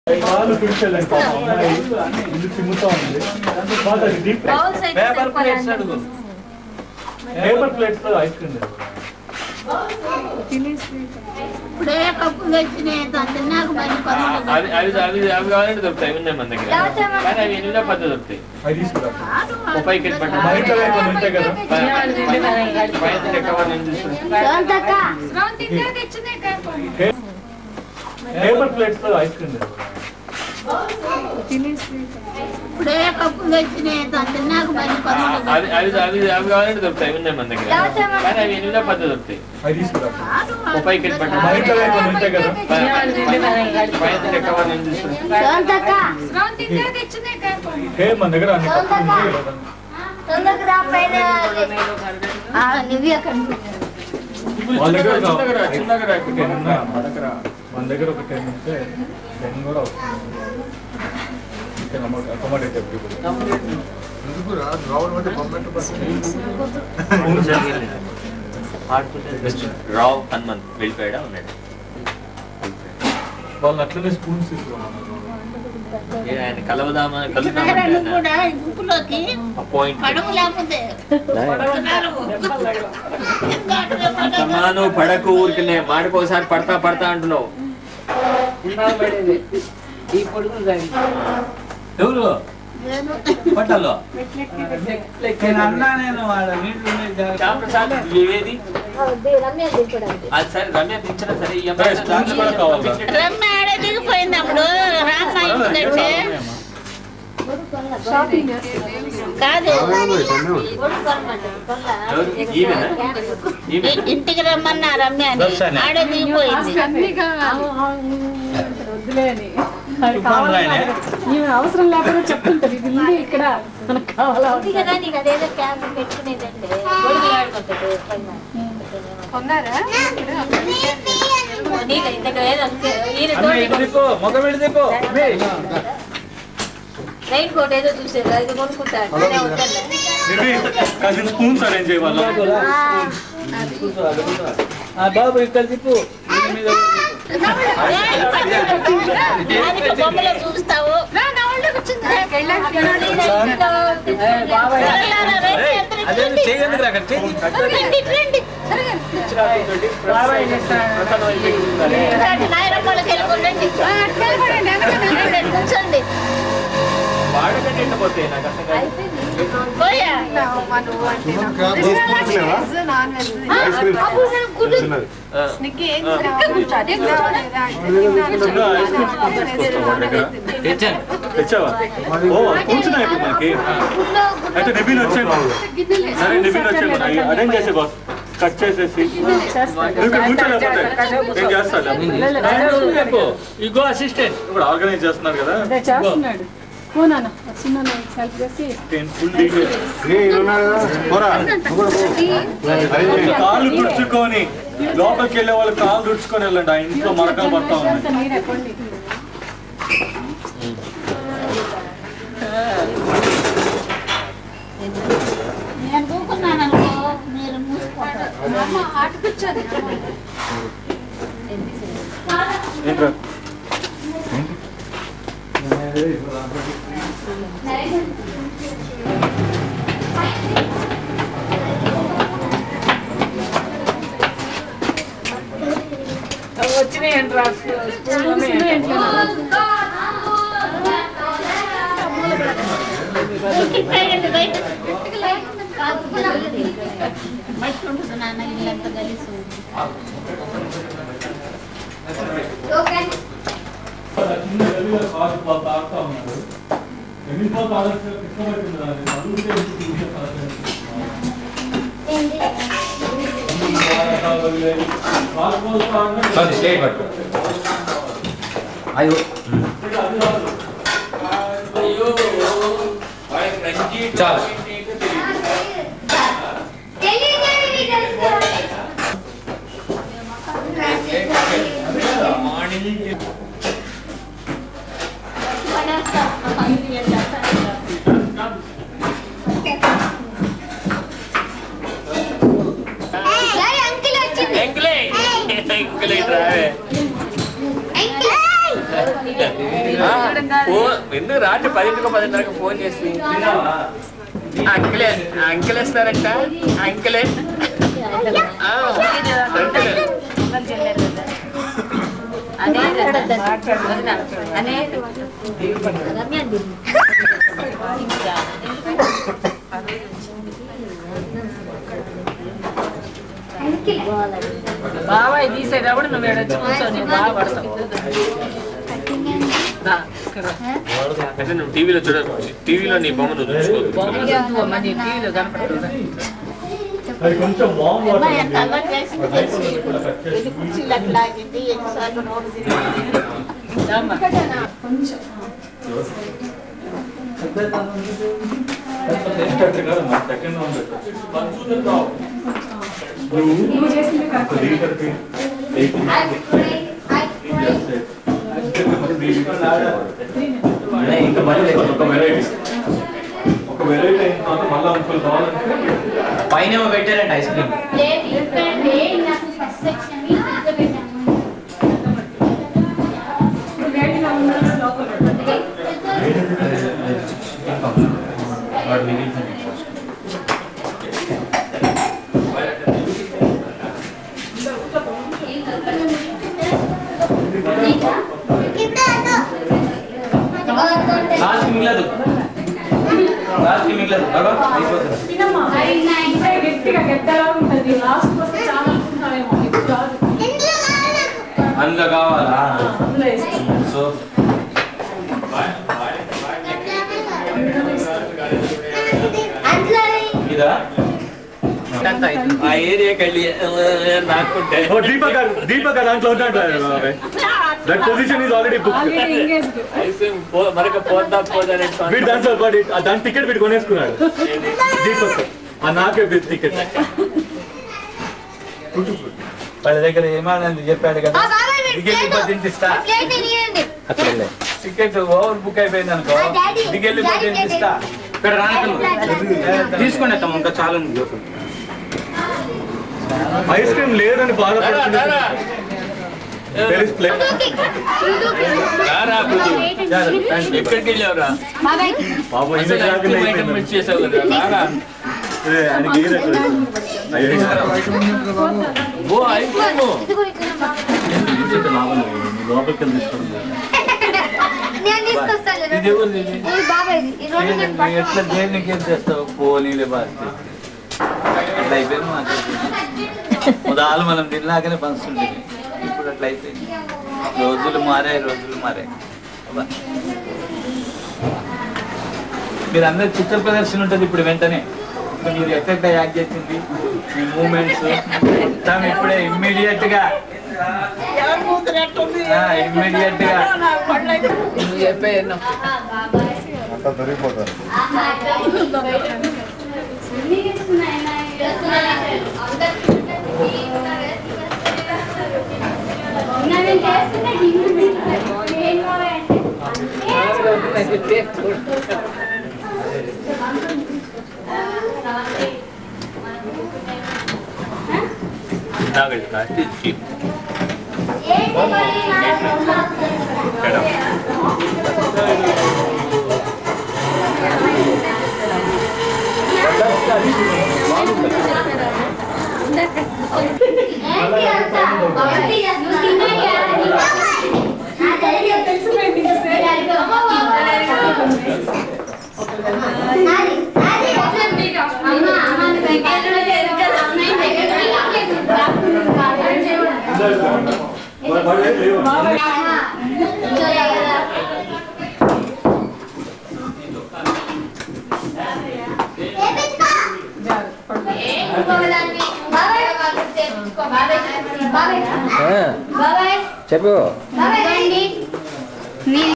కాలు పిడిచెళ్ళండి పాపం అమ్మాయి ఇల్లు చిమ్ముతా ఉంది బాగా అది డీప్ బౌల్స్ అయితే పేపర్ ప్లేట్స్ సరిపోదండి. అడుగు పేపర్ ప్లేట్స్ లో ఐస్ క్రీమ్ ఇప్పుడే కప్పులు వచ్చినాయి దాన్ని నాకు మరి కొనుక్కోలేదు. అవి అవి అవి అవి కావాలంటే దొరుకుతాయి ఉన్నాయి మన దగ్గర లేకపోతే మన- కానీ అవి ఎనిమిదో పది దొరుకుతాయి అది తీసుకురా కాదు, ఓ పైకి వెళ్ళి పట్టు. మా ఇంట్లో కొన్ని ఉంటాయి కదా పైన కవర్ నేను తీసుకుంటాను శాంతక్క, స్రవంతి ఇందాక ఇచ్చిందే కదా. పేపర్ ప్లేట్స్ లో ఐస్ క్రీమ్ ఇప్పుడే కప్పులు వచ్చినాయి దాన్ని నాకు మరి కొనుక్కోలేదు. అవి అవి అవి అవి కావాలంటే దొరుకుతాయి ఉన్నాయి మన దగ్గర లేకపోతే మన- కానీ అవి ఎనిమిదో పది దొరుకుతాయి అది తీసుకురా కాదు, ఓ పైకి వెళ్ళి పట్టు. మా ఇంట్లో కొన్ని ఉంటాయి కదా పైన కవర్ నేను తీసుకుంటాను శాంతక్క, స్రవంతి ఇందాక ఇచ్చిందే కదా. హే మన దగ్గర అన్ని కప్పులు ఉంటాయి కదా తొందరగా రా పైన. ఆ, నువ్వే కనిపించు. వాళ్ళ దగ్గర ఒక- చిన్నగా చిన్నగా రా. ఒక టెన్ ఉన్నాయి అన్నమాట. మన దగ్గర ఒక టెన్ ఉంటే టెన్ కూడా వస్తుంది అకామిడేట్ పీపుల్ రావ్ హనుమంత్ వెళ్ళిపోయాడా ఉన్నాడు వాళ్ళు అట్లనే స్పూన్స్ తీసుకున్నాను ఏ ఆయన కలవదామా పిల్లగాళ్ళు కలుద్దామంటే కూడా గుంపులోకి పాయింట్ పడవ లేకపోతే పడుతున్నారు. అమ్మా నువ్వు పడకు ఊరికినే మాడికోసారి పడతా పడతా అంటున్నావు ఎవరు నేను పట్టాలో నేను అన్నా నేను వాడు నీళ్ళు ఉన్నాయి జాగ్రత్త. శ్యామప్రసాద్ ఇవేది రమ్య దింపడానికి. అది సరే రమ్య దించిన సరే ఈ ఏ, అమ్మాయి స్పూన్స్ కూడా కావాలా? రమ్మ ఆడే దిగిపోయింది అప్పుడు రామ్మ ఇంటికంటే కాదు ఎవరు? ఈమెనా? ఈమె? ఇ- ఇంటికి రమ్మన్నా రమ్య అని ఆడే దిగిపోయింది తుఫాన్ రాయనే? అవసరం లేకుండా చెప్తుంటది ఇది ఉంది ఇక్కడ మనకు కావాలా ఉంది కదా నీకు అదేదో క్యాప్ పెట్టుకునేదంటే గొడుగులు ఆడుకుంటాడు పైన. నీకు ఇంతకు ఏదో ఈయన అమ్మ ఇటు తిప్పు ముఖం ఇటు తిప్పు అమ్మే. రైన్ కోట్ ఏదో చూసారు అది కొనుక్కుంటాడు నేనే వద్దన్నా. కాసిన స్పూన్స్ అరేంజ్ చేయాలి ఆ బాబు ఇక్కడ తిప్పు దీని మీద దానికి బొమ్మలో చూస్తావు పిల్లలారా, రండి, అందరూ అదే రండి. చేయఎందుకు అక్కడ చెయ్యి రండి, రండి. రండి, నాయనమ్మలకి వెళ్ళిపోండి. రండి, కూర్చోండి వాడకంటే ఎండిపోతాయి నాకు అర్థం కాదు. పోయా అప్పుడు నేను గుడ్డు ఆ. తెచ్చాను తెచ్చావా ఓ కూర్చున్నా ఇప్పుడు మనకి గుడ్లో అయితే నిబిన్ వచ్చాను సరే నిబిన్ వచ్చాను అయి- అరేంజ్ చేసే బాస్ కట్ చేసేసి నువ్వు ఇక్కడ కూర్చోలేకపోతే నేను చేస్తాను చెప్పు ఇగో అసిస్టెంట్ ఇప్పుడు ఆర్గనైజ్ చేస్తున్నారు కదా అదే చేస్తున్నాడు ఓ నాన్న చిన్న సెల్ఫ్ చేసి నేను ఫుల్ డీటెయిల్ కాళ్ళు తుడుచుకొని లోపలికి వెళ్ళే వాళ్ళు కాళ్ళు తుడుచుకొని వెళ్ళండి ఆ ఇంట్లో మరకలు పడతా ఉన్నాయి అంతా మీరే కొండి నేను కూకున్నాను అనుకో మీరు మూసుకుంటారు ఏంట్రా వచ్చినాయి ఏంట్రా బయట బయట మట్టి ఉంటుంది నాన్న ఇల్లంతా కలిసి చిన్న గల్లీలో కాళ్ళు పాలు తాగుతా ఉన్నారు ఎన్నిసార్లు ఆలోచన కృష్ణపట్టింది రాదు చదువుతే ఎందుకు ఊరికే ఆలోచన కాళ్ళు వదిలేయి. కాళ్ళు పోస్తా ఉంటే అయ్యో చాలు ఎంకులే ఎంకులే రావే ఆ, ఫోన్ ఎందుకు రాత్రి పదింటికి పదిన్నరకు ఫోన్ చేసి అంకిలే అంకిల్ ఇస్తారంట అంకిలే ఆ, అంకిలే బాబాయ్ తీసేటప్పుడు నువ్వు ఏడొచ్చి కూర్చొని బాగా పడతావు దా, ఇక్కడ. అయితే నువ్వు టీవీలో చూడ టీవీలో నీ బొమ్మ నువ్వు చూసుకోదు బొమ్మలు చూద్దు అమ్మ, నీ టీవీలో కనపడుతుంది అది కొంచెం వామ్ అమ్మ వాటర్ ఎంత అలవాటు చేసింది తెలిసి ఇప్పుడు ఇది కుర్చీలు అట్లా ఆగింది ఎన్నిసార్లు నోటు తిరిగింది. అమ్మ. సెకండ్ నువ్వు ఒక లీటర్కి ఎయిట్ ఇంకా మళ్ళీ ఒక వెరైటీ ఒక వెరైటీ అయిన తర్వాత మళ్ళీ ఇంకోటి కావాలంటే పైన పెట్టారంట ఐస్ క్రీమ్ లేదు ఇక్కడండి నాకు ఫస్ట్ సెక్షన్ ఇంట్లో పెట్టాము వాడు మిగిలిన లాస్ట్ మిగలదు లాస్ట్ మిగలదు బాబా అయిపోతుంది తినమ్మా అంటే గట్టిగా గడ్డలా ఉంటుంది లాస్ట్ వస్తే చాలా అనుకుంటారేమో ఇప్పుడు కాదు అందులో కావాలా అందులో వేస్తాం. సో ఇదా ఆ ఏరియాకి వెళ్ళి నాకుంటే ఓ దీపక్ గారు దీపక్ గారు దాంట్లో ఉంటాడు that position is already book already engaged ice cream పో- మరొక పోద్దా పోదని వీడు దాంట్లో వాడి- ఆ దాని టికెట్ వీడు కొనేసుకున్నాడు దీపక్ ఆ నాకే టికెట్ వాళ్ళ దగ్గర ఏమానంది చెప్పాడు కదా దిగెళ్ళి తినిపిస్తా టికెట్ ఓవర్ బుక్ అయిపోయింది అనుకో దిగెళ్ళి తినిపిస్తా ఇక్కడ రానక్కర్లేదు. తీసుకుని వస్తాం ఇంకా చాలా ఉంది ఐస్ క్రీమ్ లేదని రారా, బాధపడుతుంది రారా. There is play- రారా, బుజ్జి. ఎక్కడికి వెళ్ళావురా బాబు అసలు ఇంత ఐస్ క్రీమ్ ఐటమ్ మిస్ చేసావు కదా రారా ఆయనకి ఏది ఎక్కడ అయ్యో ఓ ఐస్ క్రీమ్ లోపలికి వెళ్ళి తీసుకోండి నేను తీసుకొస్తాను ఇది ఎవరిది ఇది? ఇది బాబాయ్ ఈ రెండు నేను నువ్వు ఎట్లా దేనికి ఏం చేస్తావు పోనీలే బాస్తి అట్లా అయిపోయింది మాకు ఉదాహరణ మనం తిన్నాకనే పంచుతుంది ఇప్పుడు అట్లా అయిపోయింది రోజులు మారాయి రోజులు మారాయి అబ్బా. మీరు అందరు చిత్ర ప్రదర్శన ఉంటుంది ఇప్పుడు వెంటనే ఇప్పుడు మీరు ఎక్కడ యాక్ట్ చేసింది మీ మూమెంట్స్ మొత్తం ఇప్పుడే ఇమ్మీడియట్ గా ఇమ్మీడియట్ గా నువ్వు చెప్పే ఎన్నో. నాగలి కాస్త బాబాయ్ చెప్పు బాబాయ్